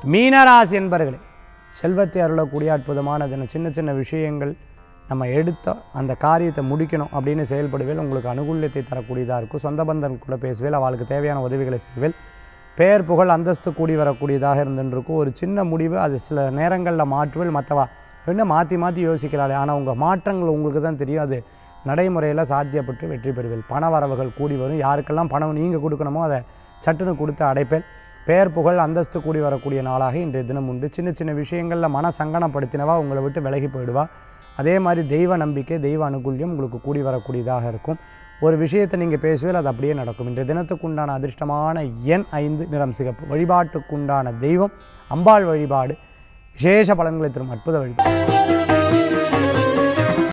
மீனராசி என்பர்களே செல்வத்தை அருளக்கூடிய அற்புதமான தினம் சின்ன சின்ன விஷயங்கள் நம்ம எடுத்த அந்த காரியத்தை முடிக்கணும் அப்படின்னு செயல்படுவேல் உங்களுக்கு அனுகூல்யத்தை தரக்கூடியதாக இருக்கும் சொந்த பந்தங்கள் கூட பேசுவேல் அவளுக்கு தேவையான உதவிகளை செய்வேல் பெயர் புகழ் அந்தஸ்து கூடி வரக்கூடியதாக இருந்துருக்கும் ஒரு சின்ன முடிவு அது சில நேரங்களில் மாற்றுவேல் மற்றவா என்ன மாற்றி மாற்றி யோசிக்கிறாளே ஆனால் உங்கள் மாற்றங்கள் உங்களுக்கு தான் தெரியும் அது நடைமுறையில் சாத்தியப்பட்டு வெற்றி பெறுவேல் பண வரவுகள் கூடி வரும் யாருக்கெல்லாம் பணம் நீங்கள் கொடுக்கணுமோ அதை சட்டுன்னு கொடுத்து அடைப்பேன் பெயர் புகழ் அந்தஸ்து கூடி வரக்கூடிய நாளாக இன்றைய தினம் உண்டு சின்ன சின்ன விஷயங்களில் மன சங்கடப்படுத்தினவா உங்களை விட்டு விலகி போயிடுவா அதே மாதிரி தெய்வ நம்பிக்கை தெய்வ அனுகூல்யம் உங்களுக்கு கூடி வரக்கூடியதாக இருக்கும் ஒரு விஷயத்தை நீங்கள் பேசுவீர்கள் அது அப்படியே நடக்கும் இன்றைய தினத்துக்குண்டான அதிர்ஷ்டமான எண் ஐந்து நிறம் சிகப்பு வழிபாட்டுக்குண்டான தெய்வம் அம்பாள் வழிபாடு விசேஷ பலன்களை தரும் அற்புத வழிபாடு